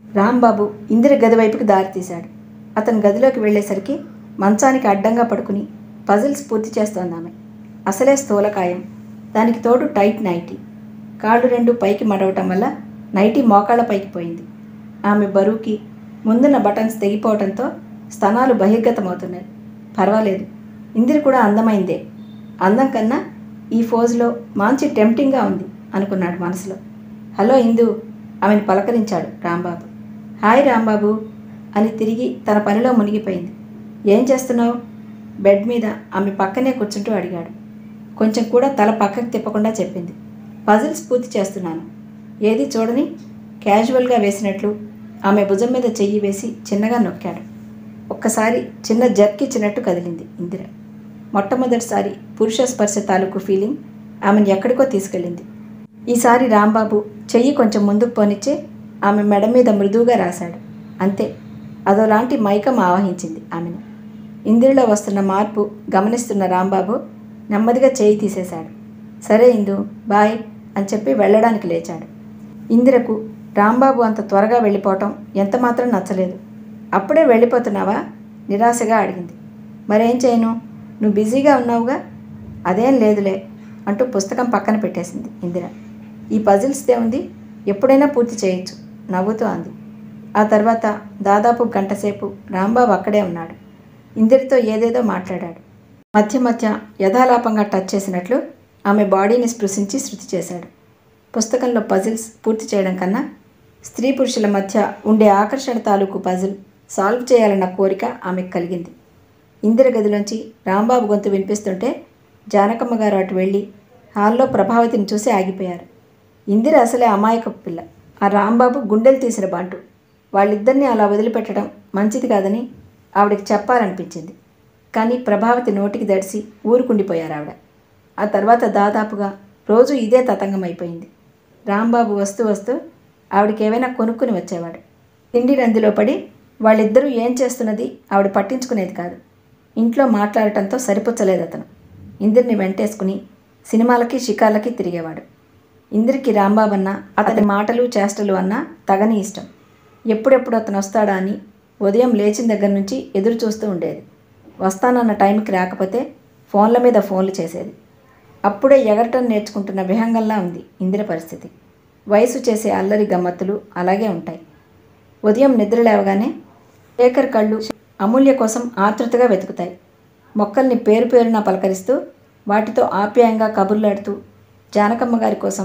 రాంబాబు ఇందిర గది వైపుకి దారి తీశాడు అతను గదిలోకి వెళ్ళేసరికి మంచానికి అడ్డంగా పడుకుని పజిల్స్ పూర్తి చేస్తోంది ఆమె అసలే స్థూలకాయం దానికి తోడు టైట్ నైటీ కాళ్ళు రెండు పైకి మడవటం వల్ల నైటీ మోకాళ్ళ పైకి పోయింది ఆమె బరువుకి ముందున్న బటన్స్ తెగిపోవడంతో స్తనాలు బహిర్గతమవుతున్నాయి పర్వాలేదు ఇందిరి కూడా అందమైందే అందం కన్నా ఈ ఫోజులో మంచి టెంప్టింగ్గా ఉంది అనుకున్నాడు మనసులో హలో ఇందు ఆమెను పలకరించాడు రాంబాబు హాయ్ రాంబాబు అని తిరిగి తన పనిలో మునిగిపోయింది ఏం చేస్తున్నావు బెడ్ మీద ఆమె పక్కనే కూర్చుంటూ అడిగాడు కొంచెం కూడా తల పక్కకు తిప్పకుండా చెప్పింది పజిల్స్ పూర్తి చేస్తున్నాను ఏది చూడని క్యాజువల్గా వేసినట్లు ఆమె భుజం మీద చెయ్యి వేసి చిన్నగా నొక్కాడు ఒక్కసారి చిన్న జర్క్ ఇచ్చినట్టు కదిలింది ఇందిర మొట్టమొదటిసారి పురుష స్పర్శ తాలూకు ఫీలింగ్ ఆమెను ఎక్కడికో తీసుకెళ్ళింది ఈసారి రాంబాబు చెయ్యి కొంచెం ముందుకు పోనిచ్చే ఆమె మెడ మీద మృదువుగా రాశాడు అంతే అదోలాంటి మైకం ఆవహించింది ఆమెను ఇందిరిలో వస్తున్న మార్పు గమనిస్తున్న రాంబాబు నెమ్మదిగా చేయి తీసేశాడు సరే ఇందు బాయ్ అని చెప్పి వెళ్ళడానికి లేచాడు ఇందిరకు రాంబాబు అంత త్వరగా వెళ్ళిపోవటం ఎంతమాత్రం నచ్చలేదు అప్పుడే వెళ్ళిపోతున్నావా నిరాశగా అడిగింది మరేం చేయను నువ్వు బిజీగా ఉన్నావుగా అదేం లేదులే అంటూ పుస్తకం పక్కన పెట్టేసింది ఇందిర ఈ పజిల్స్దే ఉంది ఎప్పుడైనా పూర్తి చేయొచ్చు నవ్వుతూ అంది ఆ తర్వాత దాదాపు గంటసేపు రాంబాబు అక్కడే ఉన్నాడు ఇందిరితో ఏదేదో మాట్లాడాడు మధ్య మధ్య యథాలాపంగా టచ్ చేసినట్లు ఆమె బాడీని స్పృశించి శృతి చేశాడు పుస్తకంలో పజిల్స్ పూర్తి చేయడం కన్నా స్త్రీ పురుషుల మధ్య ఉండే ఆకర్షణ తాలూకు పజిల్ సాల్వ్ చేయాలన్న కోరిక ఆమెకు కలిగింది ఇందిర గదిలోంచి రాంబాబు గొంతు వినిపిస్తుంటే జానకమ్మ గారు అటు వెళ్ళి హాల్లో ప్రభావతిని చూసి ఆగిపోయారు ఇందిర అసలే అమాయకపు పిల్ల ఆ రాంబాబు గుండెలు తీసిన బంటు వాళ్ళిద్దరినీ అలా వదిలిపెట్టడం మంచిది కాదని ఆవిడకి చెప్పాలనిపించింది కానీ ప్రభావతి నోటికి దడిసి ఊరుకుండిపోయారు ఆవిడ ఆ తర్వాత దాదాపుగా రోజు ఇదే తతంగం అయిపోయింది రాంబాబు వస్తూ వస్తూ ఆవిడకి ఏమైనా కొనుక్కుని వచ్చేవాడు తిండి రందిలో పడి వాళ్ళిద్దరూ ఏం చేస్తున్నది ఆవిడ పట్టించుకునేది కాదు ఇంట్లో మాట్లాడటంతో సరిపుచ్చలేదు అతను ఇందిరిని వెంటేసుకుని సినిమాలకి షికార్లకి తిరిగేవాడు ఇందిరికి రాంబాబు అన్న అతని మాటలు చేష్టలు అన్నా తగని ఇష్టం ఎప్పుడెప్పుడు అతను వస్తాడా అని ఉదయం లేచిన దగ్గర నుంచి ఎదురు చూస్తూ ఉండేది వస్తానన్న టైంకి రాకపోతే ఫోన్ల మీద ఫోన్లు చేసేది అప్పుడే ఎగరటం నేర్చుకుంటున్న విహంగంలా ఉంది ఇందిర పరిస్థితి వయసు చేసే అల్లరి గమ్మత్తులు అలాగే ఉంటాయి ఉదయం నిద్ర లేవగానే శేఖర్ కళ్ళు అమూల్య కోసం ఆతృతగా వెతుకుతాయి మొక్కల్ని పేరు పేరున పలకరిస్తూ వాటితో ఆప్యాయంగా కబుర్లాడుతూ జానకమ్మ గారి కోసం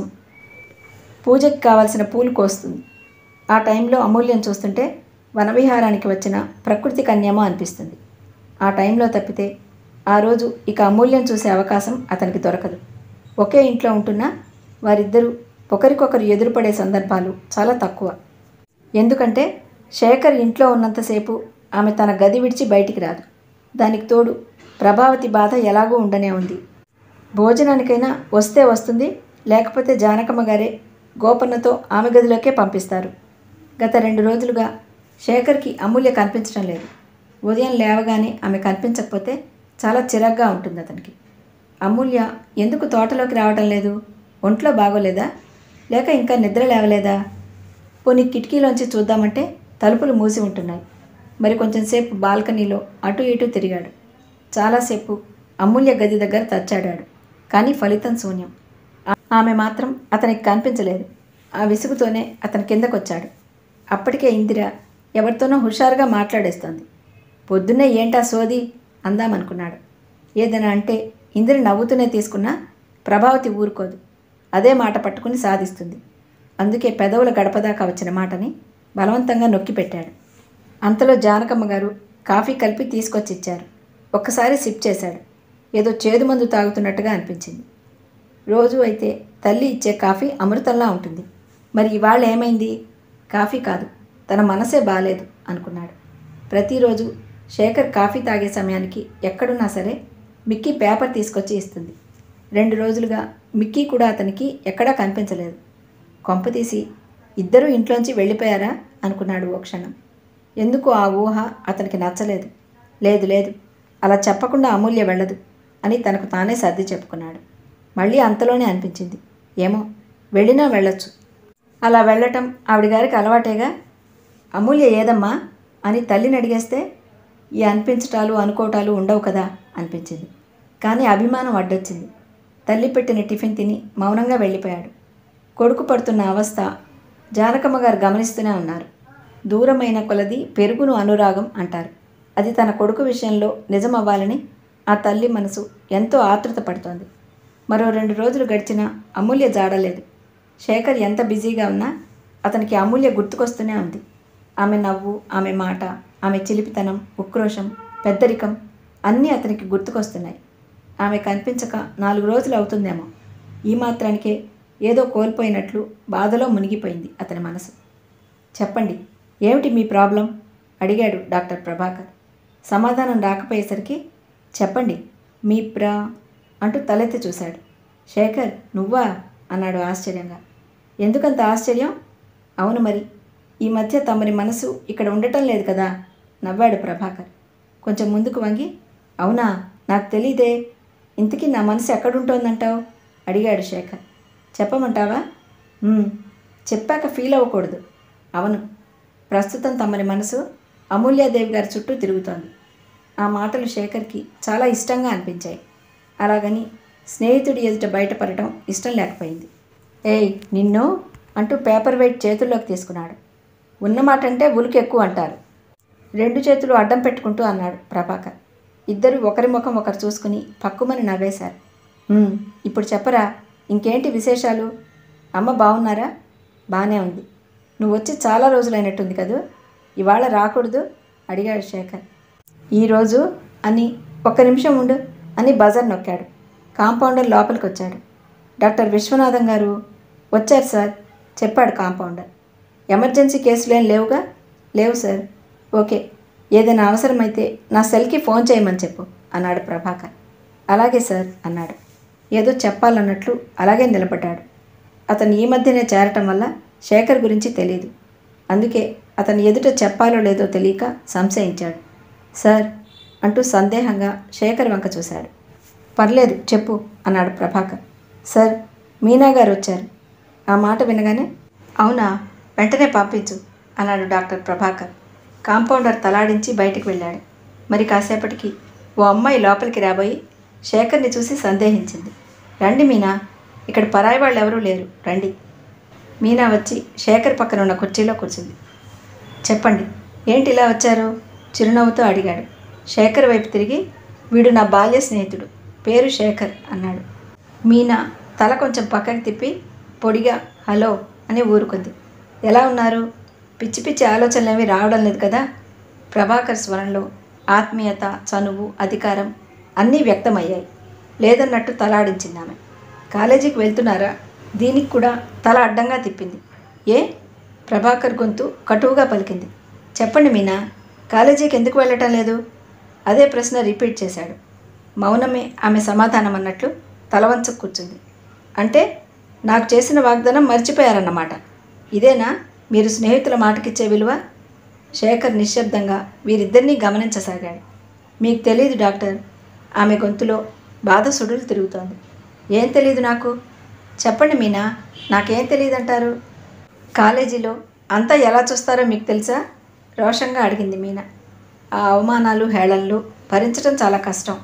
పూజకి కావాల్సిన పూలు కోస్తుంది ఆ టైంలో అమూల్యం చూస్తుంటే వనవిహారానికి వచ్చిన ప్రకృతి కన్యమో అనిపిస్తుంది ఆ టైంలో తప్పితే ఆ రోజు ఇక అమూల్యం చూసే అవకాశం అతనికి దొరకదు ఒకే ఇంట్లో ఉంటున్నా వారిద్దరూ ఒకరికొకరు ఎదురుపడే సందర్భాలు చాలా తక్కువ ఎందుకంటే శేఖర్ ఇంట్లో ఉన్నంతసేపు ఆమె తన గది విడిచి బయటికి రాదు దానికి తోడు ప్రభావతి బాధ ఎలాగూ ఉండనే ఉంది భోజనానికైనా వస్తే వస్తుంది లేకపోతే జానకమ్మ గారే గోపన్నతో ఆమె గదిలోకే పంపిస్తారు గత రెండు రోజులుగా శేఖర్కి అమూల్య కనిపించడం లేదు ఉదయం లేవగానే ఆమె కనిపించకపోతే చాలా చిరాగ్గా ఉంటుంది అతనికి అమూల్య ఎందుకు తోటలోకి రావటం లేదు ఒంట్లో బాగోలేదా లేక ఇంకా నిద్ర లేవలేదా పోనీ కిటికీలోంచి చూద్దామంటే తలుపులు మూసి ఉంటున్నాయి మరి కొంచెంసేపు బాల్కనీలో అటు ఇటు తిరిగాడు చాలాసేపు అమూల్య గది దగ్గర తచ్చాడాడు కానీ ఫలితం శూన్యం ఆ- ఆమె మాత్రం అతనికి కనిపించలేదు ఆ విసుగుతోనే అతని కిందకొచ్చాడు అప్పటికే ఇందిర ఎవరితోనో హుషారుగా మాట్లాడేస్తోంది పొద్దున్నే ఏంటా సోది అందామనుకున్నాడు ఏదైనా అంటే ఇందిర నవ్వుతూనే తీసుకున్నా ప్రభావతి ఊరుకోదు అదే మాట పట్టుకుని సాధిస్తుంది అందుకే పెదవుల గడపదాకా వచ్చిన మాటని బలవంతంగా నొక్కి పెట్టాడు అంతలో జానకమ్మ గారు కాఫీ కలిపి తీసుకొచ్చి ఇచ్చారు ఒక్కసారి సిప్ చేశాడు ఏదో చేదు మందు తాగుతున్నట్టుగా అనిపించింది రోజు అయితే తల్లి ఇచ్చే కాఫీ అమృతంలా ఉంటుంది మరి ఇవాళ ఏమైంది కాఫీ కాదు తన మనసే బాలేదు అనుకున్నాడు ప్రతిరోజు శేఖర్ కాఫీ తాగే సమయానికి ఎక్కడున్నా సరే మిక్కీ పేపర్ తీసుకొచ్చి ఇస్తుంది రెండు రోజులుగా మిక్కీ కూడా అతనికి ఎక్కడా కనిపించలేదు కొంపతీసి ఇద్దరూ ఇంట్లోంచి వెళ్ళిపోయారా అనుకున్నాడు ఓ క్షణం ఎందుకు ఆ ఊహ అతనికి నచ్చలేదు లేదు లేదు అలా చెప్పకుండా అమూల్య వెళ్ళదు అని తనకు తానే సర్ది చెప్పుకున్నాడు మళ్ళీ అంతలోనే అనిపించింది ఏమో వెళ్ళినా వెళ్ళొచ్చు అలా వెళ్ళటం ఆవిడ గారికి అలవాటేగా అమూల్య ఏదమ్మా అని తల్లిని అడిగేస్తే ఈ అనిపించటాలు అనుకోవటాలు ఉండవు కదా అనిపించింది కానీ అభిమానం అడ్డొచ్చింది తల్లి పెట్టిన టిఫిన్ తిని మౌనంగా వెళ్ళిపోయాడు కొడుకు పడుతున్న అవస్థ జానకమ్మ గారు గమనిస్తూనే ఉన్నారు దూరమైన కొలది పెరుగును అనురాగం అంటారు అది తన కొడుకు విషయంలో నిజం అవ్వాలని ఆ తల్లి మనసు ఎంతో ఆతృత పడుతోంది మరో రెండు రోజులు గడిచినా అమూల్య జాడలేదు శేఖర్ ఎంత బిజీగా ఉన్నా అతనికి అమూల్య గుర్తుకొస్తూనే ఉంది ఆమె నవ్వు ఆమె మాట ఆమె చిలిపితనం ఉక్రోషం పెద్దరికం అన్నీ అతనికి గుర్తుకొస్తున్నాయి ఆమె కనిపించక నాలుగు రోజులు అవుతుందేమో ఈ మాత్రానికే ఏదో కోల్పోయినట్లు బాధలో మునిగిపోయింది అతని మనసు చెప్పండి ఏమిటి మీ ప్రాబ్లం అడిగాడు డాక్టర్ ప్రభాకర్ సమాధానం రాకపోయేసరికి చెప్పండి మీ ప్రా అంటూ తలెత్తి చూశాడు శేఖర్ నువ్వా అన్నాడు ఆశ్చర్యంగా ఎందుకంత ఆశ్చర్యం అవును మరి ఈ మధ్య తమరి మనసు ఇక్కడ ఉండటం లేదు కదా నవ్వాడు ప్రభాకర్ కొంచెం ముందుకు వంగి అవునా నాకు తెలీదే ఇంతకీ నా మనసు ఎక్కడుంటోందంటావు అడిగాడు శేఖర్ చెప్పమంటావా "ఉమ్, చెప్పాక ఫీల్ అవ్వకూడదు అవును ప్రస్తుతం తమరి మనసు అమూల్యాదేవి గారి చుట్టూ తిరుగుతోంది ఆ మాటలు శేఖర్కి చాలా ఇష్టంగా అనిపించాయి అలాగని స్నేహితుడి ఎదుట బయటపడటం ఇష్టం లేకపోయింది ఏయ్ నిన్ను అంటూ పేపర్ వెయిట్ చేతుల్లోకి తీసుకున్నాడు ఉన్నమాట అంటే ఉలికి ఎక్కువ అంటారు రెండు చేతులు అడ్డం పెట్టుకుంటూ అన్నాడు ప్రభాకర్ ఇద్దరు ఒకరి ముఖం ఒకరు చూసుకుని పక్కుమని నవ్వేశారు "ఉమ్, ఇప్పుడు చెప్పరా ఇంకేంటి విశేషాలు అమ్మ బాగున్నారా బాగానే ఉంది నువ్వు వచ్చి చాలా రోజులైనట్టుంది కదూ ఇవాళ రాకూడదు అడిగాడు శేఖర్ ఈరోజు అని ఒక్క నిమిషం ఉండు అని బజార్ నొక్కాడు కాంపౌండర్ లోపలికి వచ్చాడు డాక్టర్ విశ్వనాథం గారు వచ్చారు సార్ చెప్పాడు కాంపౌండర్ ఎమర్జెన్సీ కేసులు ఏం లేవుగా లేవు సార్ ఓకే ఏదైనా అవసరమైతే నా సెల్కి ఫోన్ చేయమని చెప్పు అన్నాడు ప్రభాకర్ అలాగే సార్ అన్నాడు ఏదో చెప్పాలన్నట్లు అలాగే నిలబడ్డాడు అతను ఈ మధ్యనే చేరటం వల్ల శేఖర్ గురించి తెలియదు అందుకే అతను ఎదుట చెప్పాలో లేదో తెలియక సంశయించాడు సార్ అంటూ సందేహంగా శేఖర్ వంక చూశాడు పర్లేదు చెప్పు అన్నాడు ప్రభాకర్ సార్ మీనా గారు వచ్చారు ఆ మాట వినగానే అవునా వెంటనే పంపించు అన్నాడు డాక్టర్ ప్రభాకర్ కాంపౌండర్ తలాడించి బయటికి వెళ్ళాడు మరి కాసేపటికి ఓ అమ్మాయి లోపలికి రాబోయి శేఖర్ని చూసి సందేహించింది రండి మీనా ఇక్కడ పరాయి వాళ్ళు ఎవరూ లేరు రండి మీనా వచ్చి శేఖర్ పక్కన ఉన్న కుర్చీలో కూర్చుంది చెప్పండి ఏంటి ఇలా వచ్చారు చిరునవ్వుతో అడిగాడు శేఖర్ వైపు తిరిగి వీడు నా బాల్య స్నేహితుడు పేరు శేఖర్ అన్నాడు మీనా తల కొంచెం పక్కకి తిప్పి పొడిగా హలో అని ఊరుకుంది ఎలా ఉన్నారు పిచ్చి పిచ్చి ఆలోచనలు ఏమీ రావడం లేదు కదా ప్రభాకర్ స్వరంలో ఆత్మీయత చనువు అధికారం అన్నీ వ్యక్తమయ్యాయి లేదన్నట్టు తలాడించింది ఆమె కాలేజీకి వెళ్తున్నారా దీనికి కూడా తల అడ్డంగా తిప్పింది ఏ ప్రభాకర్ గొంతు కటువుగా పలికింది చెప్పండి మీనా కాలేజీకి ఎందుకు వెళ్ళటం లేదు అదే ప్రశ్న రిపీట్ చేశాడు మౌనమే ఆమె సమాధానం అన్నట్లు తలవంచు కూర్చుంది అంటే నాకు చేసిన వాగ్దానం మర్చిపోయారన్నమాట ఇదేనా మీరు స్నేహితుల మాటకిచ్చే విలువ శేఖర్ నిశ్శబ్దంగా వీరిద్దరినీ గమనించసాగాడు మీకు తెలియదు డాక్టర్ ఆమె గొంతులో బాధ సుడులు తిరుగుతోంది ఏం తెలియదు నాకు చెప్పండి మీనా నాకేం తెలియదంటారు కాలేజీలో అంతా ఎలా చూస్తారో మీకు తెలుసా రోషంగా అడిగింది మీనా ఆ అవమానాలు హేళనలు భరించడం చాలా కష్టం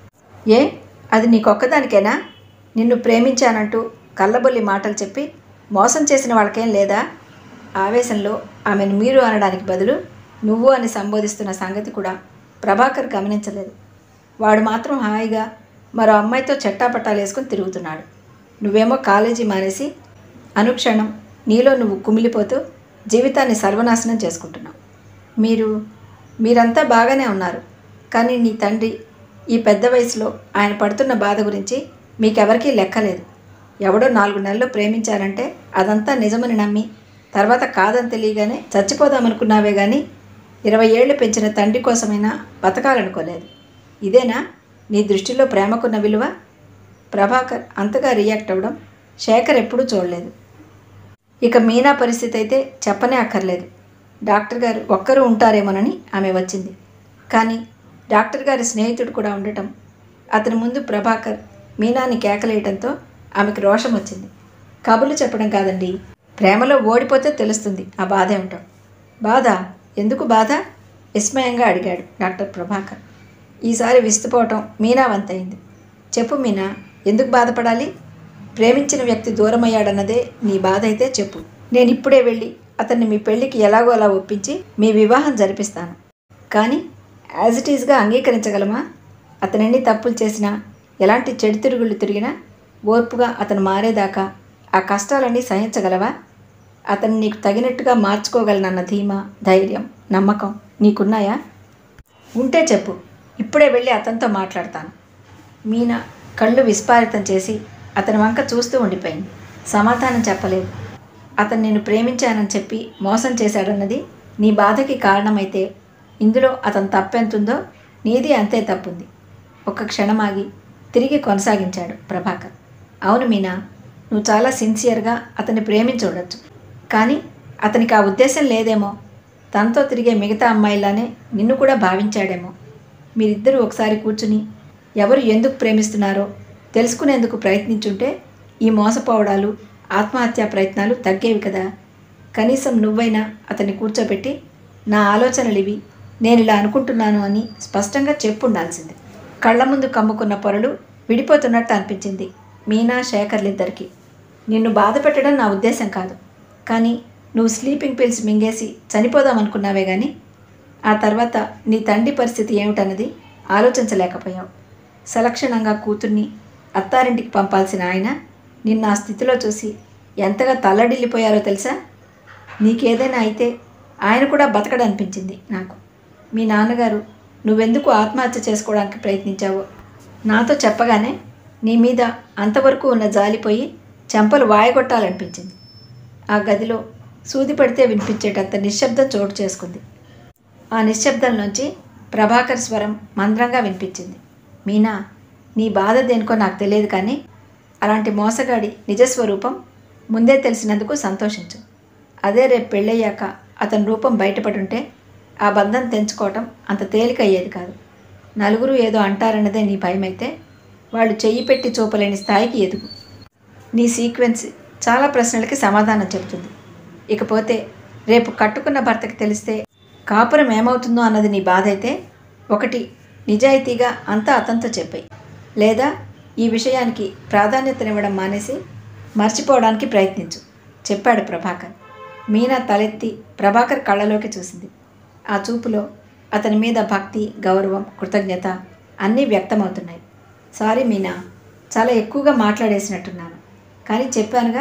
ఏ అది నీకొక్కదానికేనా నిన్ను ప్రేమించానంటూ కళ్ళబొల్లి మాటలు చెప్పి మోసం చేసిన వాళ్ళకేం లేదా ఆవేశంలో ఆమెను మీరు అనడానికి బదులు నువ్వు అని సంబోధిస్తున్న సంగతి కూడా ప్రభాకర్ గమనించలేదు వాడు మాత్రం హాయిగా మరో అమ్మాయితో చెట్టాపట్టాలు వేసుకుని తిరుగుతున్నాడు నువ్వేమో కాలేజీ మానేసి అనుక్షణం నీలో నువ్వు కుమిలిపోతూ జీవితాన్ని సర్వనాశనం చేసుకుంటున్నావు మీరు మీరంతా బాగానే ఉన్నారు కానీ నీ తండ్రి ఈ పెద్ద వయసులో ఆయన పడుతున్న బాధ గురించి మీకెవరికీ లెక్కలేదు ఎవడో నాలుగు నెలలు ప్రేమించారంటే అదంతా నిజమని నమ్మి తర్వాత కాదని తెలియగానే చచ్చిపోదామనుకున్నావే కానీ ఇరవై ఏళ్ళు పెంచిన తండ్రి కోసమైనా బతకాలనుకోలేదు ఇదేనా నీ దృష్టిలో ప్రేమకున్న విలువ ప్రభాకర్ అంతగా రియాక్ట్ అవ్వడం శేఖర్ ఎప్పుడూ చూడలేదు ఇక మీనా పరిస్థితి అయితే చెప్పనే అక్కర్లేదు డాక్టర్ గారు ఒక్కరూ ఉంటారేమోనని ఆమె వచ్చింది కానీ డాక్టర్ గారి స్నేహితుడు కూడా ఉండటం అతని ముందు ప్రభాకర్ మీనాని కేకలేయటంతో ఆమెకు రోషం వచ్చింది కబుర్లు చెప్పడం కాదండి ప్రేమలో ఓడిపోతే తెలుస్తుంది ఆ బాధ ఏమిటో బాధ ఎందుకు బాధ విస్మయంగా అడిగాడు డాక్టర్ ప్రభాకర్ ఈసారి విస్తుపోవటం మీనా వంతైంది చెప్పు మీనా ఎందుకు బాధపడాలి ప్రేమించిన వ్యక్తి దూరమయ్యాడన్నదే నీ బాధ అయితే చెప్పు నేను ఇప్పుడే వెళ్ళి అతన్ని మీ పెళ్ళికి ఎలాగో అలా ఒప్పించి మీ వివాహం జరిపిస్తాను కానీ యాజ్ ఇట్ ఈజ్గా అంగీకరించగలమా అతను ఎన్ని తప్పులు చేసినా ఎలాంటి చెడు తిరుగుళ్ళు తిరిగినా ఓర్పుగా అతను మారేదాకా ఆ కష్టాలన్నీ సహించగలవా అతను నీకు తగినట్టుగా మార్చుకోగలనన్న ధీమా ధైర్యం నమ్మకం నీకున్నాయా ఉంటే చెప్పు ఇప్పుడే వెళ్ళి అతనితో మాట్లాడతాను మీనా కళ్ళు విస్పారితం చేసి అతని వంక చూస్తూ ఉండిపోయింది సమాధానం చెప్పలేదు అతను నేను ప్రేమించానని చెప్పి మోసం చేశాడన్నది నీ బాధకి కారణమైతే ఇందులో అతను తప్పెంతుందో నీది అంతే తప్పుంది ఒక క్షణమాగి తిరిగి కొనసాగించాడు ప్రభాకర్ అవును మీనా నువ్వు చాలా సిన్సియర్గా అతన్ని ప్రేమించూడొచ్చు కానీ అతనికి ఆ ఉద్దేశం లేదేమో తనతో తిరిగే మిగతా అమ్మాయిలానే నిన్ను కూడా భావించాడేమో మీరిద్దరూ ఒకసారి కూర్చుని ఎవరు ఎందుకు ప్రేమిస్తున్నారో తెలుసుకునేందుకు ప్రయత్నించుంటే ఈ మోసపోవడాలు ఆత్మహత్యా ప్రయత్నాలు తగ్గేవి కదా కనీసం నువ్వైనా అతన్ని కూర్చోబెట్టి నా ఆలోచనలు ఇవి నేను ఇలా అనుకుంటున్నాను అని స్పష్టంగా చెప్పుండాల్సింది కళ్ళ ముందు కమ్ముకున్న పొరలు విడిపోతున్నట్టు అనిపించింది మీనా శేఖర్లిద్దరికీ నిన్ను బాధ పెట్టడం నా ఉద్దేశం కాదు కానీ నువ్వు స్లీపింగ్ పిల్స్ మింగేసి చనిపోదాం అనుకున్నావే కానీ ఆ తర్వాత నీ తండ్రి పరిస్థితి ఏమిటన్నది ఆలోచించలేకపోయావు సలక్షణంగా కూతుర్ని అత్తారింటికి పంపాల్సిన ఆయన నిన్న ఆ స్థితిలో చూసి ఎంతగా తల్లడిల్లిపోయారో తెలుసా నీకేదైనా అయితే ఆయన కూడా బతకడనిపించింది నాకు మీ నాన్నగారు నువ్వెందుకు ఆత్మహత్య చేసుకోవడానికి ప్రయత్నించావో నాతో చెప్పగానే నీ మీద అంతవరకు ఉన్న జాలిపోయి చెంపలు వాయగొట్టాలనిపించింది ఆ గదిలో సూది పడితే వినిపించేటంత నిశ్శబ్దం చోటు చేసుకుంది ఆ నిశ్శబ్దంలోంచి ప్రభాకర్ స్వరం మంద్రంగా వినిపించింది మీనా నీ బాధ దేనికో నాకు తెలియదు కానీ అలాంటి మోసగాడి నిజస్వరూపం ముందే తెలిసినందుకు సంతోషించు అదే రేపు పెళ్ళయ్యాక అతని రూపం బయటపడుంటే ఆ బంధం తెంచుకోవటం అంత తేలిక అయ్యేది కాదు నలుగురు ఏదో అంటారన్నదే నీ భయమైతే వాళ్ళు చెయ్యి పెట్టి చూపలేని స్థాయికి ఎదుగు నీ సీక్వెన్స్ చాలా ప్రశ్నలకి సమాధానం చెబుతుంది ఇకపోతే రేపు కట్టుకున్న భర్తకి తెలిస్తే కాపురం ఏమవుతుందో అన్నది నీ బాధ అయితే ఒకటి నిజాయితీగా అంతా అతనితో చెప్పాయి లేదా ఈ విషయానికి ప్రాధాన్యతనివ్వడం మానేసి మర్చిపోవడానికి ప్రయత్నించు చెప్పాడు ప్రభాకర్ మీనా తలెత్తి ప్రభాకర్ కళ్ళలోకి చూసింది ఆ చూపులో అతని మీద భక్తి గౌరవం కృతజ్ఞత అన్నీ వ్యక్తమవుతున్నాయి సారీ మీనా చాలా ఎక్కువగా మాట్లాడేసినట్టున్నాను కానీ చెప్పానుగా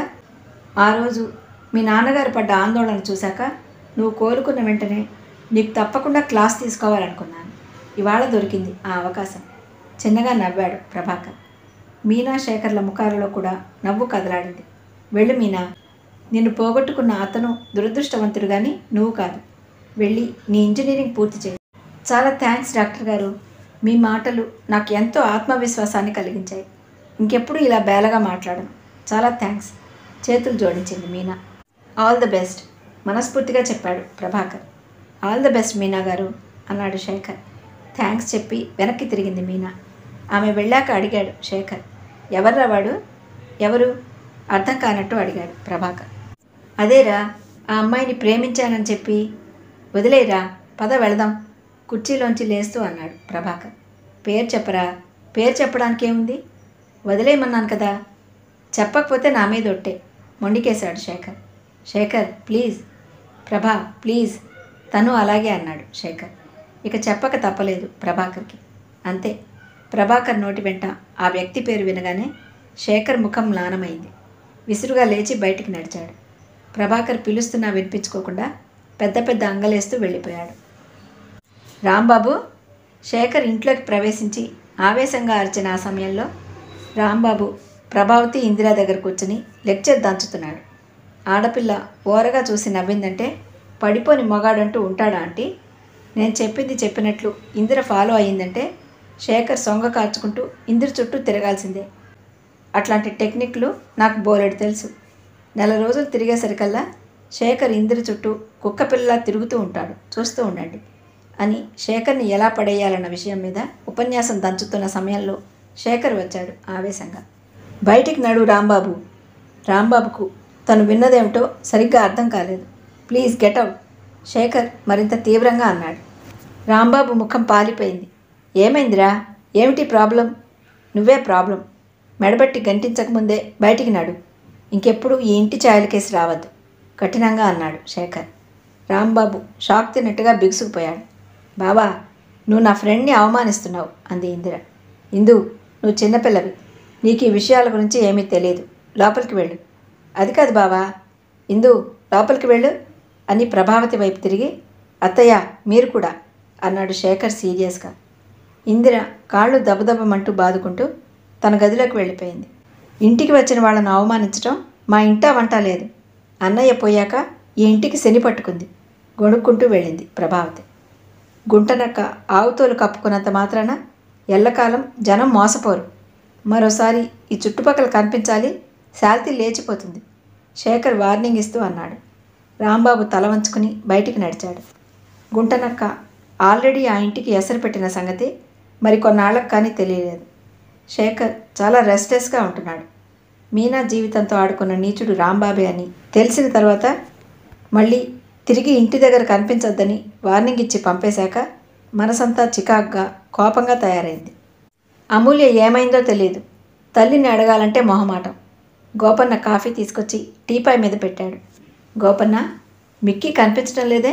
ఆ రోజు మీ నాన్నగారు పడ్డ ఆందోళన చూశాక నువ్వు కోరుకున్న వెంటనే నీకు తప్పకుండా క్లాస్ తీసుకోవాలనుకున్నాను ఇవాళ దొరికింది ఆ అవకాశం చిన్నగా నవ్వాడు ప్రభాకర్ మీనా శేఖర్ల ముఖాలలో కూడా నవ్వు కదలాడింది వెళ్ళు మీనా నిన్ను పోగొట్టుకున్న అతను దురదృష్టవంతుడు కానీ నువ్వు కాదు వెళ్ళి నీ ఇంజనీరింగ్ పూర్తి చేయి చాలా థ్యాంక్స్ డాక్టర్ గారు మీ మాటలు నాకు ఎంతో ఆత్మవిశ్వాసాన్ని కలిగించాయి ఇంకెప్పుడు ఇలా బేలగా మాట్లాడను చాలా థ్యాంక్స్ చేతులు జోడించింది మీనా ఆల్ ద బెస్ట్ మనస్ఫూర్తిగా చెప్పాడు Prabhakar all the best Meena garu అన్నాడు శేఖర్ థ్యాంక్స్ చెప్పి వెనక్కి తిరిగింది మీనా ఆమె వెళ్ళాక అడిగాడు శేఖర్ ఎవర్రా వాడు ఎవరు అర్థం కానట్టు అడిగాడు ప్రభాకర్ అదేరా ఆ అమ్మాయిని ప్రేమించానని చెప్పి వదిలేరా పద వెళదాం కుర్చీలోంచి లేస్తూ అన్నాడు ప్రభాకర్ పేరు చెప్పరా పేరు చెప్పడానికి ఏముంది వదిలేయమన్నాను కదా చెప్పకపోతే నా మీద ఒట్టే మొండికేశాడు శేఖర్ శేఖర్ ప్లీజ్ ప్రభా ప్లీజ్ తను అలాగే అన్నాడు శేఖర్ ఇక చెప్పక తప్పలేదు ప్రభాకర్కి అంతే ప్రభాకర్ నోటి వెంట ఆ వ్యక్తి పేరు వినగానే శేఖర్ ముఖం మ్లానమైంది విసురుగా లేచి బయటికి నడిచాడు ప్రభాకర్ పిలుస్తున్నా వినిపించుకోకుండా పెద్ద పెద్ద అంగలేస్తూ వెళ్ళిపోయాడు రాంబాబు శేఖర్ ఇంట్లోకి ప్రవేశించి ఆవేశంగా అరిచిన ఆ సమయంలో రాంబాబు ప్రభావతి ఇందిరా దగ్గర కూర్చుని లెక్చర్ దంచుతున్నాడు ఆడపిల్ల ఓరగా చూసి నవ్విందంటే పడిపోని మొగాడంటూ ఉంటాడా ఆంటీ నేను చెప్పింది చెప్పినట్లు ఇందిర ఫాలో అయ్యిందంటే శేఖర్ సొంగ కార్చుకుంటూ ఇందిర చుట్టూ తిరగాల్సిందే అట్లాంటి టెక్నిక్లు నాకు బోలెడు తెలుసు నెల రోజులు తిరిగేసరికల్లా శేఖర్ ఇందిర చుట్టూ కుక్క పిల్లలా తిరుగుతూ ఉంటాడు చూస్తూ ఉండండి అని శేఖర్ని ఎలా పడేయాలన్న విషయం మీద ఉపన్యాసం దంచుతున్న సమయంలో శేఖర్ వచ్చాడు ఆవేశంగా బయటికి నడు రాంబాబు రాంబాబుకు తను విన్నదేమిటో సరిగ్గా అర్థం కాలేదు ప్లీజ్ గెట్ అవుట్ శేఖర్ మరింత తీవ్రంగా అన్నాడు రాంబాబు ముఖం పాలిపోయింది ఏమైందిరా ఏమిటి ప్రాబ్లం నువ్వే ప్రాబ్లం మెడబట్టి గంటించకముందే బయటికి నడు ఇంకెప్పుడు ఈ ఇంటి ఛాయలకేసి రావద్దు కఠినంగా అన్నాడు శేఖర్ రాంబాబు షాక్ తిన్నట్టుగా బిగుసుకుపోయాడు బాబా నువ్వు నా ఫ్రెండ్ని అవమానిస్తున్నావు అంది ఇందిర ఇందు నువ్వు చిన్నపిల్లవి నీకు ఈ విషయాల గురించి ఏమీ తెలియదు లోపలికి వెళ్ళు అది కాదు బావా ఇందు లోపలికి వెళ్ళు అని ప్రభావతి వైపు తిరిగి అత్తయ్య మీరు కూడా అన్నాడు శేఖర్ సీరియస్గా ఇందిర కాళ్ళు దబదబమంటూ బాదుకుంటూ తన గదిలోకి వెళ్ళిపోయింది ఇంటికి వచ్చిన వాళ్ళను అవమానించడం మా ఇంటా వంట లేదు అన్నయ్య పోయాక ఈ ఇంటికి శని పట్టుకుంది గొణుక్కుంటూ వెళ్ళింది ప్రభావతి గుంటనక్క ఆవుతోలు కప్పుకున్నంత మాత్రాన ఎల్లకాలం జనం మోసపోరు మరోసారి ఈ చుట్టుపక్కల కనిపించాలి శాల్తీ లేచిపోతుంది శేఖర్ వార్నింగ్ ఇస్తూ అన్నాడు రాంబాబు తల వంచుకుని బయటికి నడిచాడు గుంటనక్క ఆల్రెడీ ఆ ఇంటికి ఎసరు పెట్టిన సంగతి మరి కొన్నాళ్ళకు కానీ తెలియలేదు శేఖర్ చాలా రెస్ట్లెస్గా ఉంటున్నాడు మీనా జీవితంతో ఆడుకున్న నీచుడు రాంబాబే అని తెలిసిన తర్వాత మళ్ళీ తిరిగి ఇంటి దగ్గర కనిపించొద్దని వార్నింగ్ ఇచ్చి పంపేశాక మనసంతా చికాగ్గా కోపంగా తయారైంది అమూల్య ఏమైందో తెలియదు తల్లిని అడగాలంటే మొహమాటం గోపన్న కాఫీ తీసుకొచ్చి టీపాయ్ మీద పెట్టాడు గోపన్న మిక్కీ కనిపించడం లేదే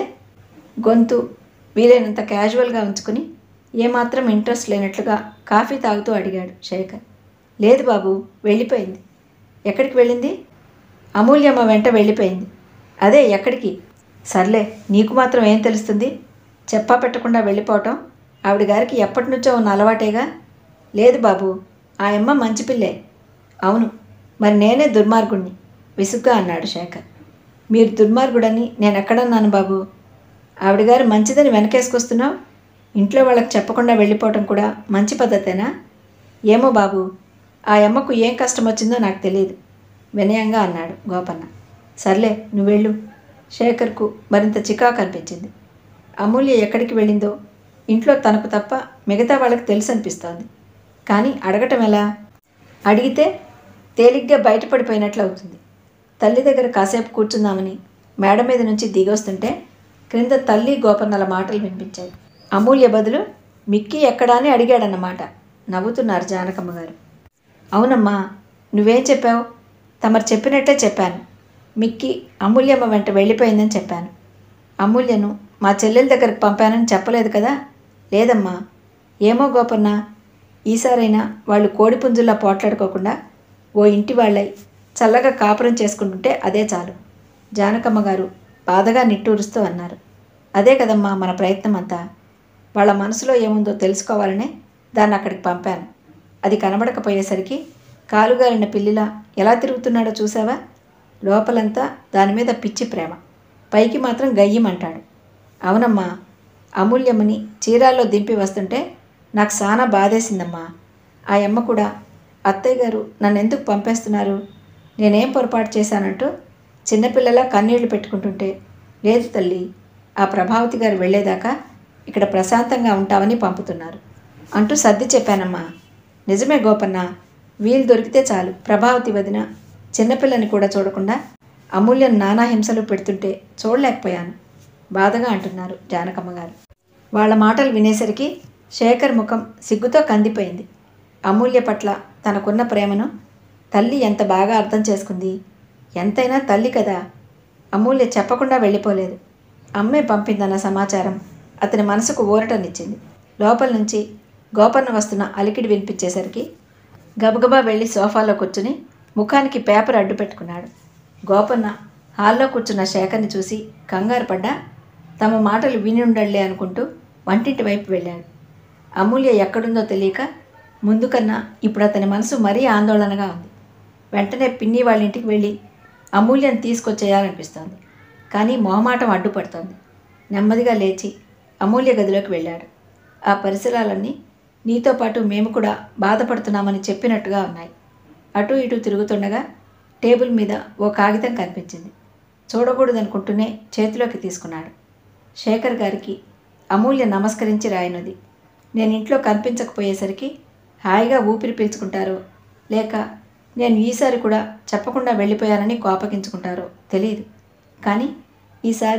గొంతు వీలైనంత క్యాజువల్గా ఉంచుకుని ఏమాత్రం ఇంట్రెస్ట్ లేనట్లుగా కాఫీ తాగుతూ అడిగాడు శేఖర్ లేదు బాబు వెళ్ళిపోయింది ఎక్కడికి వెళ్ళింది అమూల్యమ్మ వెంట వెళ్ళిపోయింది అదే ఎక్కడికి సర్లే నీకు మాత్రం ఏం తెలుస్తుంది చెప్పా పెట్టకుండా వెళ్ళిపోవటం ఆవిడ గారికి ఎప్పటి నుంచో ఉన్న అలవాటేగా లేదు బాబు ఆ అమ్మ మంచి పిల్లే అవును మరి నేనే దుర్మార్గుణ్ణి విసుగ్గా అన్నాడు శేఖర్ మీరు దుర్మార్గుడని నేను ఎక్కడన్నాను బాబు ఆవిడ గారు మంచిదని వెనకేసుకొస్తున్నావు ఇంట్లో వాళ్ళకి చెప్పకుండా వెళ్ళిపోవటం కూడా మంచి పద్ధతేనా ఏమో బాబు ఆ అమ్మకు ఏం కష్టం వచ్చిందో నాకు తెలియదు వినయంగా అన్నాడు గోపన్న సర్లే నువ్వు వెళ్ళు శేఖర్కు మరింత చికాకు అనిపించింది అమూల్య ఎక్కడికి వెళ్ళిందో ఇంట్లో తనకు తప్ప మిగతా వాళ్ళకి తెలుసు అనిపిస్తోంది కానీ అడగటం ఎలా అడిగితే తేలిగ్గా బయటపడిపోయినట్లు అవుతుంది తల్లి దగ్గర కాసేపు కూర్చుందామని మేడ మీద నుంచి దిగొస్తుంటే క్రింద తల్లి గోపన్నల మాటలు వినిపించాయి అమూల్య బదులు మిక్కీ ఎక్కడా అని అడిగాడన్నమాట నవ్వుతున్నారు జానకమ్మ గారు అవునమ్మా నువ్వేం చెప్పావు తమరు చెప్పినట్టే చెప్పాను మిక్కీ అమూల్యమ్మ వెంట వెళ్ళిపోయిందని చెప్పాను అమూల్యను మా చెల్లెల దగ్గరకు పంపానని చెప్పలేదు కదా లేదమ్మా ఏమో గోపన్న ఈసారైనా వాళ్ళు కోడిపుంజుల్లా పోట్లాడుకోకుండా ఓ ఇంటి వాళ్ళై చల్లగా కాపురం చేసుకుంటుంటే అదే చాలు జానకమ్మ గారు బాధగా నిట్టూరుస్తూ అన్నారు అదే కదమ్మా మన ప్రయత్నం అంతా వాళ్ళ మనసులో ఏముందో తెలుసుకోవాలనే దాన్ని అక్కడికి పంపాను అది కనబడకపోయేసరికి కాలుగాలిన పిల్లిలా ఎలా తిరుగుతున్నాడో చూసావా లోపలంతా దాని మీద పిచ్చి ప్రేమ పైకి మాత్రం గయ్యమంటాడు అవునమ్మా అమూల్యమ్మని చీరాల్లో దింపి వస్తుంటే నాకు చాలా బాధేసిందమ్మా ఆ అమ్మ కూడా అత్తయ్య గారు నన్ను ఎందుకు పంపేస్తున్నారు నేనేం పొరపాటు చేశానంటూ చిన్నపిల్లలా కన్నీళ్లు పెట్టుకుంటుంటే లేదు తల్లి ఆ ప్రభావతి గారు వెళ్ళేదాకా ఇక్కడ ప్రశాంతంగా ఉంటామని పంపుతున్నారు అంటూ సర్ది చెప్పానమ్మా నిజమే గోపన్న వీలు దొరికితే చాలు ప్రభావతి వదిన చిన్నపిల్లని కూడా చూడకుండా అమూల్యం నానా హింసలు పెడుతుంటే చూడలేకపోయాను బాధగా అంటున్నారు జానకమ్మ గారు వాళ్ళ మాటలు వినేసరికి శేఖర్ ముఖం సిగ్గుతో కందిపోయింది అమూల్య పట్ల తనకున్న ప్రేమను తల్లి ఎంత బాగా అర్థం చేసుకుంది ఎంతైనా తల్లి కదా అమూల్య చెప్పకుండా వెళ్ళిపోలేదు అమ్మే పంపిందన్న సమాచారం అతని మనసుకు ఊరటనిచ్చింది లోపల నుంచి గోపన్న వస్తున్న అలికిడి వినిపించేసరికి గబగబా వెళ్ళి సోఫాలో కూర్చుని ముఖానికి పేపర్ అడ్డు పెట్టుకున్నాడు గోపన్న హాల్లో కూర్చున్న శేఖర్ని చూసి కంగారు పడ్డా తమ మాటలు విని ఉండలే అనుకుంటూ వంటింటి వైపు వెళ్ళాడు అమూల్య ఎక్కడుందో తెలియక ముందు కన్నా ఇప్పుడు అతని మనసు మరీ ఆందోళనగా ఉంది వెంటనే పిన్ని వాళ్ళ ఇంటికి వెళ్ళి అమూల్యం తీసుకొచ్చేయాలనిపిస్తోంది కానీ మొహమాటం అడ్డుపడుతోంది నెమ్మదిగా లేచి అమూల్య గదిలోకి వెళ్ళాడు ఆ పరిసరాలన్నీ నీతో పాటు మేము కూడా బాధపడుతున్నామని చెప్పినట్టుగా ఉన్నాయి అటు ఇటు తిరుగుతుండగా టేబుల్ మీద ఓ కాగితం కనిపించింది చూడకూడదనుకుంటూనే చేతిలోకి తీసుకున్నాడు శేఖర్ గారికి అమూల్య నమస్కరించి రాయనుది నేను ఇంట్లో కనిపించకపోయేసరికి హాయిగా ఊపిరి పీల్చుకుంటారో లేక నేను ఈసారి కూడా చెప్పకుండా వెళ్ళిపోయానని కోపగించుకుంటారో తెలియదు కానీ ఈసారి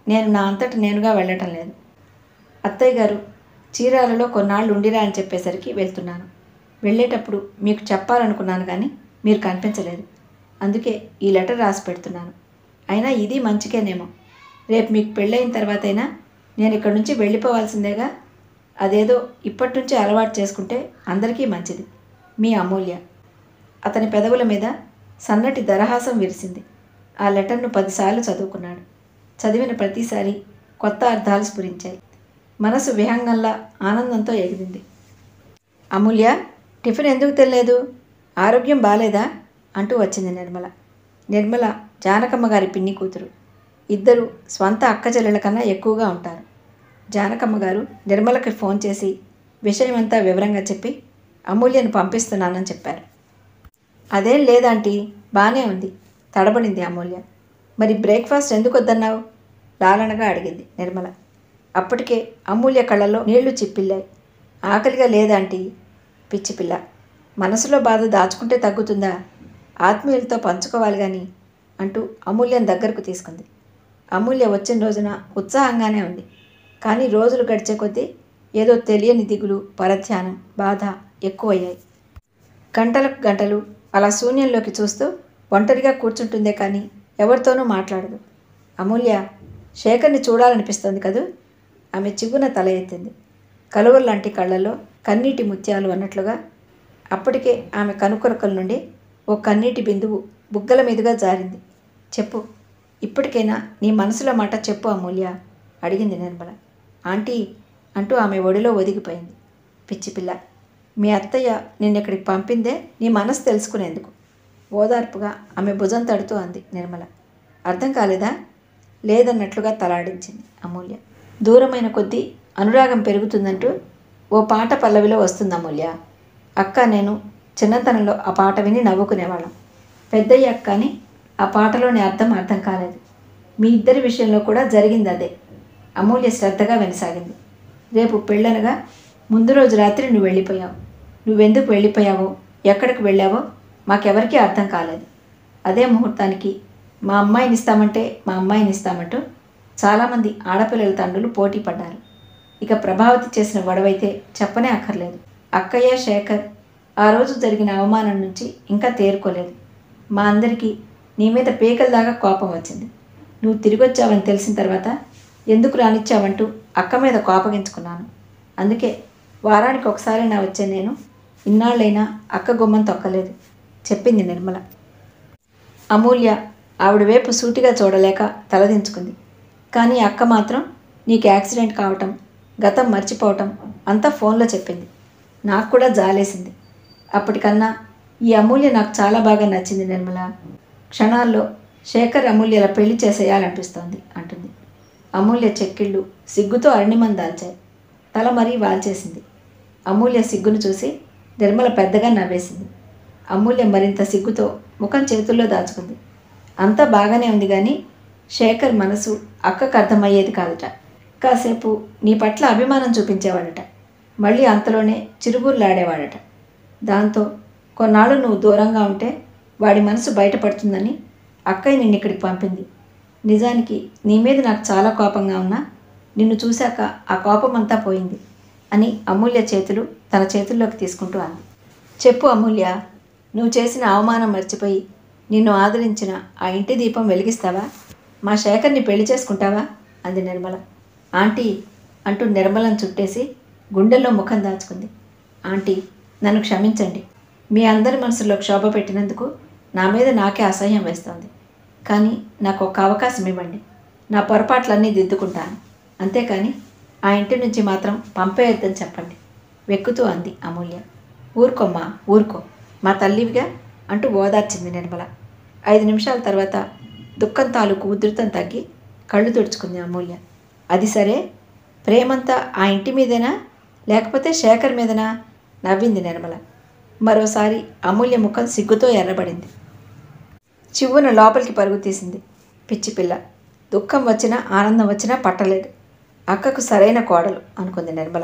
నేను నా అంతట నేనుగా వెళ్ళటం లేదు అత్తయ్య గారు చీరాలలో కొన్నాళ్ళు ఉండిరా అని చెప్పేసరికి వెళ్తున్నాను వెళ్ళేటప్పుడు మీకు చెప్పాలనుకున్నాను కానీ మీరు కనిపించలేదు అందుకే ఈ లెటర్ రాసి పెడుతున్నాను అయినా ఇది మంచికేనేమో రేపు మీకు పెళ్ళైన తర్వాతైనా నేను ఇక్కడ నుంచి వెళ్ళిపోవాల్సిందేగా అదేదో ఇప్పటి నుంచి అలవాటు చేసుకుంటే అందరికీ మంచిది మీ అమూల్య అతని పెదవుల మీద సన్నటి దరహాసం విరిసింది ఆ లెటర్ను పదిసార్లు చదువుకున్నాడు చదివిన ప్రతిసారి కొత్త అర్థాలు స్ఫురించాయి మనసు విహంగంలా ఆనందంతో ఎగిరింది అమూల్య టిఫిన్ ఎందుకు తెలియదు ఆరోగ్యం బాలేదా అంటూ వచ్చింది నిర్మల నిర్మల జానకమ్మ గారి పిన్ని కూతురు ఇద్దరు స్వంత అక్క చెల్లెల కన్నా ఎక్కువగా ఉంటారు జానకమ్మ గారు నిర్మలకి ఫోన్ చేసి విషయమంతా వివరంగా చెప్పి అమూల్యను పంపిస్తున్నానని చెప్పారు అదేం లేదాంటీ బాగానే ఉంది తడబడింది అమూల్య మరి బ్రేక్ఫాస్ట్ ఎందుకు వద్దన్నావు లాలనగా అడిగింది నిర్మల అప్పటికే అమూల్య కళ్ళల్లో నీళ్లు చిప్పిల్లాయి ఆకలిగా లేదాంటీ పిచ్చి పిల్ల మనసులో బాధ దాచుకుంటే తగ్గుతుందా ఆత్మీయులతో పంచుకోవాలి కానీ అంటూ అమూల్యం దగ్గరకు తీసుకుంది అమూల్య వచ్చిన రోజున ఉత్సాహంగానే ఉంది కానీ రోజులు గడిచే కొద్దీ ఏదో తెలియని దిగులు పరధ్యానం బాధ ఎక్కువయ్యాయి గంటలకు గంటలు అలా శూన్యంలోకి చూస్తూ ఒంటరిగా కూర్చుంటుందే కానీ ఎవరితోనూ మాట్లాడదు అమూల్య శేఖర్ని చూడాలనిపిస్తోంది కదూ ఆమె చిగున తల ఎత్తింది కలువల్లాంటి కళ్ళల్లో కన్నీటి ముత్యాలు అన్నట్లుగా అప్పటికే ఆమె కనుకొరకల నుండి ఓ కన్నీటి బిందువు బుగ్గల మీదుగా జారింది చెప్పు ఇప్పటికైనా నీ మనసులో మాట చెప్పు అమూల్య అడిగింది నిర్మల ఆంటీ అంటూ ఆమె ఒడిలో ఒదిగిపోయింది పిచ్చి పిల్ల మీ అత్తయ్య నిన్నెక్కడికి పంపిందే నీ మనసు తెలుసుకునేందుకు ఓదార్పుగా ఆమె భుజం తడుతూ అంది నిర్మల అర్థం కాలేదా లేదన్నట్లుగా తలాడించింది అమూల్య దూరమైన కొద్దీ అనురాగం పెరుగుతుందంటూ ఓ పాట పల్లవిలో వస్తుంది అమూల్య అక్క నేను చిన్నతనంలో ఆ పాట విని నవ్వుకునేవాళ్ళం పెద్దయ్యాక కానీ ఆ పాటలోని అర్థం అర్థం కాలేదు మీ ఇద్దరి విషయంలో కూడా జరిగింది అదే అమూల్య శ్రద్ధగా వెనసాగింది రేపు పెళ్ళనగా ముందు రోజు రాత్రి నువ్వు వెళ్ళిపోయావు నువ్వెందుకు వెళ్ళిపోయావో ఎక్కడికి వెళ్ళావో మాకెవరికీ అర్థం కాలేదు అదే ముహూర్తానికి మా అమ్మాయిని ఇస్తామంటే మా అమ్మాయిని ఇస్తామంటూ చాలామంది ఆడపిల్లల తండ్రులు పోటీ పడ్డారు ఇక ప్రభావతి చేసిన గొడవైతే చెప్పనే అక్కర్లేదు అక్కయ్య శేఖర్ ఆ రోజు జరిగిన అవమానం నుంచి ఇంకా తేరుకోలేదు మా అందరికీ నీ మీద పీకల దాకా కోపం వచ్చింది నువ్వు తిరిగి వచ్చావని తెలిసిన తర్వాత ఎందుకు రానిచ్చావంటూ అక్క మీద కోపగించుకున్నాను అందుకే వారానికి ఒకసారి నా వచ్చే నేను ఇన్నాళ్ళైనా అక్క గుమ్మం తొక్కలేదు చెప్పింది నిర్మల అమూల్య ఆవిడ వైపు సూటిగా చూడలేక తలదించుకుంది కానీ అక్క మాత్రం నీకు యాక్సిడెంట్ కావటం గతం మర్చిపోవటం అంతా ఫోన్లో చెప్పింది నాకు కూడా జాలేసింది అప్పటికన్నా ఈ అమూల్య నాకు చాలా బాగా నచ్చింది నిర్మల క్షణాల్లో శేఖర్ అమూల్యల పెళ్లి చేసేయాలనిపిస్తోంది అంటుంది అమూల్య చెక్కిళ్ళు సిగ్గుతో అరణిమం దాల్చాయి తల మరీ వాల్చేసింది అమూల్య సిగ్గును చూసి నిర్మల పెద్దగా నవ్వేసింది అమూల్య మరింత సిగ్గుతో ముఖం చేతుల్లో దాచుకుంది అంతా బాగానే ఉంది కానీ శేఖర్ మనసు అక్కకు అర్థమయ్యేది కాదట కాసేపు నీ పట్ల అభిమానం చూపించేవాడట మళ్ళీ అంతలోనే చిరుగుర్లాడేవాడట దాంతో కొన్నాళ్ళు నువ్వు దూరంగా ఉంటే వాడి మనసు బయటపడుతుందని అక్కయ్య నిన్ను ఇక్కడికి పంపింది నిజానికి నీ మీద నాకు చాలా కోపంగా ఉన్నా నిన్ను చూశాక ఆ కోపం అంతా పోయింది అని అమూల్య చేతులు తన చేతుల్లోకి తీసుకుంటూ అంది చెప్పు అమూల్య నువ్వు చేసిన అవమానం మర్చిపోయి నిన్ను ఆదరించిన ఆ ఇంటి దీపం వెలిగిస్తావా మా శేఖర్ని పెళ్లి చేసుకుంటావా అంది నిర్మల ఆంటీ అంటూ నిర్మలను చుట్టేసి గుండెల్లో ముఖం దాచుకుంది ఆంటీ నన్ను క్షమించండి మీ అందరి మనసులో క్షోభ పెట్టినందుకు నా మీద నాకే అసహ్యం వేస్తోంది కానీ నాకు ఒక అవకాశం ఇవ్వండి నా పొరపాట్లన్నీ దిద్దుకుంటాను అంతేకాని ఆ ఇంటి నుంచి మాత్రం పంపేయొద్దని చెప్పండి వెక్కుతూ అంది అమూల్య ఊరుకోమ్మా ఊరుకో మా తల్లివిగా అంటూ ఓదార్చింది నిర్మల ఐదు నిమిషాల తర్వాత దుఃఖం తాలూకు ఉధృతం తగ్గి కళ్ళు తుడుచుకుంది అమూల్య అది సరే ప్రేమంతా ఆ ఇంటి మీదేనా లేకపోతే శేఖర్ మీదనా నవ్వింది నిర్మల మరోసారి అమూల్య ముఖం సిగ్గుతో ఎర్రబడింది చివ్వున లోపలికి పరుగు తీసింది పిచ్చి పిల్ల దుఃఖం వచ్చినా ఆనందం వచ్చినా పట్టలేదు అక్కకు సరైన కోడలు అనుకుంది నిర్మల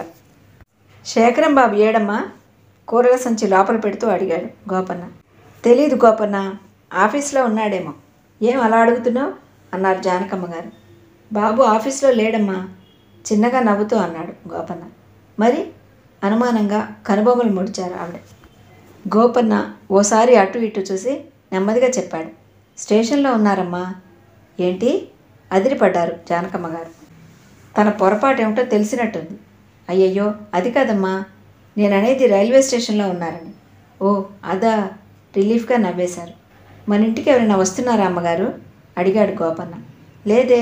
శేఖరం బాబు ఏడమ్మా కూరల సంచి లోపల పెడుతూ అడిగాడు గోపన్న తెలీదు గోపన్న ఆఫీస్లో ఉన్నాడేమో ఏం అలా అడుగుతున్నావు అన్నారు జానకమ్మ గారు బాబు ఆఫీస్లో లేడమ్మా చిన్నగా నవ్వుతూ అన్నాడు గోపన్న మరి అనుమానంగా కనుబొమ్మలు ముడిచారు ఆవిడ గోపన్న ఓసారి అటు ఇటు చూసి నెమ్మదిగా చెప్పాడు స్టేషన్లో ఉన్నారమ్మా ఏంటి అదిరిపడ్డారు జానకమ్మ గారు తన పొరపాటు ఏమిటో తెలిసినట్టుంది అయ్యయ్యో అది కాదమ్మా నేను అనేది రైల్వే స్టేషన్లో ఉన్నారని ఓ అదా రిలీఫ్గా నవ్వేశారు మన ఇంటికి ఎవరైనా వస్తున్నారా అమ్మగారు అడిగాడు గోపన్న లేదే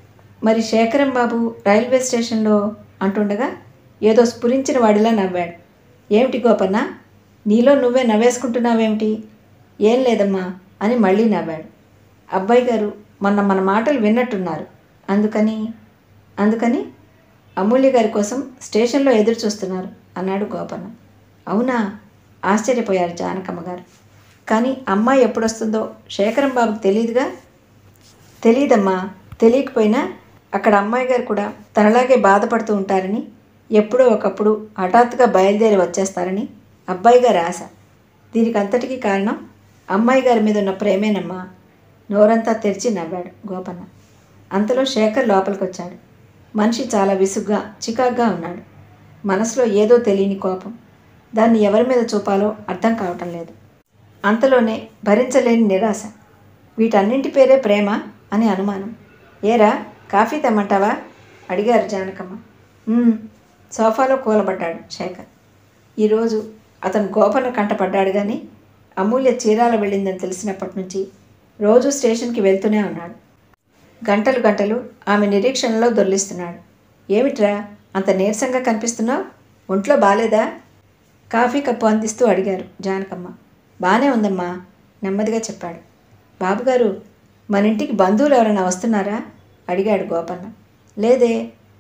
మరి శేఖరం బాబు రైల్వే స్టేషన్లో అంటుండగా ఏదో స్ఫురించిన వాడిలా నవ్వాడు ఏమిటి గోపన్న నీలో నువ్వే నవ్వేసుకుంటున్నావేమిటి ఏం లేదమ్మా అని మళ్ళీ నవ్వాడు అబ్బాయి గారు మొన్న మన మాటలు విన్నట్టున్నారు అందుకని అందుకని అమూల్య గారి కోసం స్టేషన్లో ఎదురు చూస్తున్నారు అన్నాడు గోపన్న అవునా ఆశ్చర్యపోయారు జానకమ్మ గారు కానీ అమ్మాయి ఎప్పుడొస్తుందో శేఖరం బాబుకు తెలియదుగా తెలియదమ్మా తెలియకపోయినా అక్కడ అమ్మాయి గారు కూడా తనలాగే బాధపడుతూ ఉంటారని ఎప్పుడో ఒకప్పుడు హఠాత్తుగా బయలుదేరి వచ్చేస్తారని అబ్బాయి గారి ఆశ దీనికి అంతటికీ కారణం అమ్మాయి గారి మీద ఉన్న ప్రేమేనమ్మా నోరంతా తెరిచి నవ్వాడు గోపన్న అంతలో శేఖర్ లోపలికి వచ్చాడు మనిషి చాలా విసుగ్గా చికాగ్గా ఉన్నాడు మనసులో ఏదో తెలియని కోపం దాన్ని ఎవరి మీద చూపాలో అర్థం కావటం లేదు అంతలోనే భరించలేని నిరాశ వీటన్నింటి పేరే ప్రేమ అని అనుమానం ఏరా కాఫీ తెమ్మంటావా అడిగారు జానకమ్మ "ఉమ్." సోఫాలో కూలబడ్డాడు శేఖర్ ఈరోజు అతను గోపన కంటపడ్డాడు కానీ అమూల్య చీరాల వెళ్ళిందని తెలిసినప్పటి నుంచి రోజు స్టేషన్కి వెళ్తూనే ఉన్నాడు గంటలు గంటలు ఆమె నిరీక్షణలో దొర్లిస్తున్నాడు ఏమిట్రా అంత నీరసంగా కనిపిస్తున్నావు ఒంట్లో బాలేదా కాఫీ కప్పు అందిస్తూ అడిగారు జానకమ్మ బాగానే ఉందమ్మా నెమ్మదిగా చెప్పాడు బాబుగారు మన ఇంటికి బంధువులు ఎవరైనా వస్తున్నారా అడిగాడు గోపన్న లేదే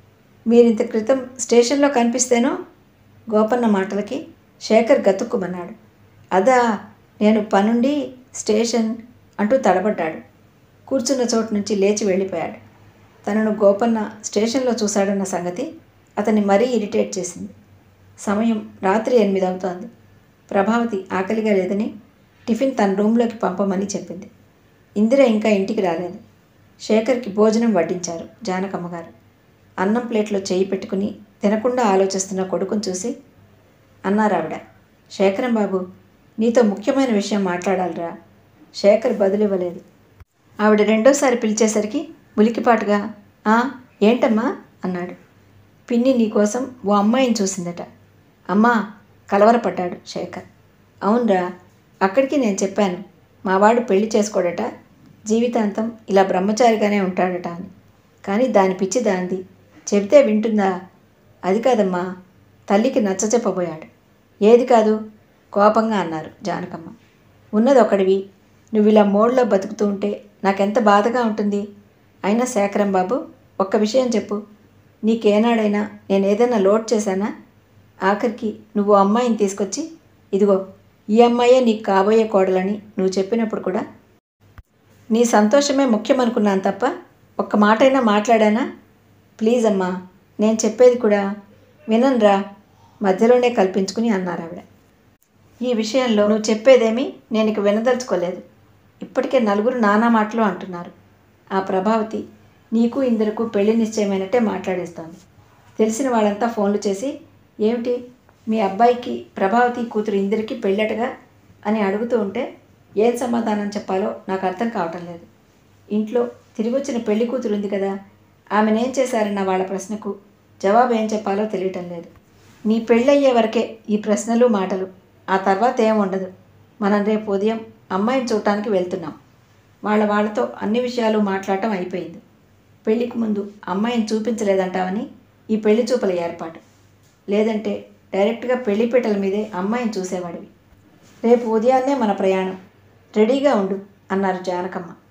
మీరింత క్రితం స్టేషన్లో కనిపిస్తేనో గోపన్న మాటలకి శేఖర్ గతుక్కుమన్నాడు అదా నేను పనుండి స్టేషన్ అంటూ తడబడ్డాడు కూర్చున్న చోటు నుంచి లేచి వెళ్ళిపోయాడు తనను గోపన్న స్టేషన్లో చూశాడన్న సంగతి అతన్ని మరీ ఇరిటేట్ చేసింది సమయం రాత్రి ఎనిమిది అవుతోంది ప్రభావతి ఆకలిగా లేదని టిఫిన్ తన రూమ్లోకి పంపమని చెప్పింది ఇందిర ఇంకా ఇంటికి రాలేదు శేఖర్కి భోజనం వడ్డించారు జానకమ్మ గారు అన్నం ప్లేట్లో చేయి పెట్టుకుని తినకుండా ఆలోచిస్తున్న కొడుకుని చూసి అన్నారావిడ శేఖరం బాబు నీతో ముఖ్యమైన విషయం మాట్లాడాలిరా శేఖర్ బదులివ్వలేదు ఆవిడ రెండోసారి పిలిచేసరికి ఉలికిపాటుగా "ఆ, ఏంటమ్మా అన్నాడు పిన్ని నీకోసం ఓ అమ్మాయిని చూసిందట అమ్మా కలవరపడ్డాడు శేఖర్ అవునరా అక్కడికి నేను చెప్పాను మావాడు పెళ్లి చేసుకోడట జీవితాంతం ఇలా బ్రహ్మచారిగానే ఉంటాడట అని కానీ దాని పిచ్చి దాంది చెబితే వింటుందా అది కాదమ్మా తల్లికి నచ్చ చెప్పబోయాడు ఏది కాదు కోపంగా అన్నారు జానకమ్మ ఉన్నది ఒకడివి నువ్వు ఇలా మోడ్లో బతుకుతూ ఉంటే నాకెంత బాధగా ఉంటుంది అయినా శేఖరం బాబు ఒక్క విషయం చెప్పు నీకేనాడైనా నేను ఏదైనా లోడ్ చేశానా ఆఖరికి నువ్వు అమ్మాయిని తీసుకొచ్చి ఇదిగో ఈ అమ్మాయే నీకు కాబోయే కోడలని నువ్వు చెప్పినప్పుడు కూడా నీ సంతోషమే ముఖ్యమనుకున్నాను తప్ప ఒక్క మాటైనా మాట్లాడానా ప్లీజ్ అమ్మా నేను చెప్పేది కూడా వినన్రా మధ్యలోనే కల్పించుకుని అన్నారు ఆవిడ ఈ విషయంలో నువ్వు చెప్పేదేమీ నేను ఇక వినదలుచుకోలేదు ఇప్పటికే నలుగురు నానా మాటలు అంటున్నారు ఆ ప్రభావతి నీకు ఇందరకు పెళ్లి నిశ్చయమైనట్టే మాట్లాడేస్తోంది తెలిసిన వాళ్ళంతా ఫోన్లు చేసి ఏమిటి మీ అబ్బాయికి ప్రభావతి కూతురు ఇందరికి పెళ్ళటగా అని అడుగుతూ ఉంటే ఏం సమాధానం చెప్పాలో నాకు అర్థం కావటం లేదు ఇంట్లో తిరిగి వచ్చిన పెళ్లి కూతురు ఉంది కదా ఆమెనేం చేశారన్న వాళ్ళ ప్రశ్నకు జవాబు ఏం చెప్పాలో తెలియటం లేదు నీ పెళ్ళయ్యే వరకే ఈ ప్రశ్నలు మాటలు ఆ తర్వాత ఏం ఉండదు మనం రేపు ఉదయం అమ్మాయిని చూడటానికి వెళ్తున్నాం వాళ్ళ వాళ్ళతో అన్ని విషయాలు మాట్లాడటం అయిపోయింది పెళ్లికి ముందు అమ్మాయిని చూపించలేదంటావని ఈ పెళ్లి చూపల ఏర్పాటు లేదంటే డైరెక్ట్గా పెళ్లిపీటల మీదే అమ్మాయిని చూసేవాడివి రేపు ఉదయాన్నే మన ప్రయాణం రెడీగా ఉండు అన్నారు జానకమ్మ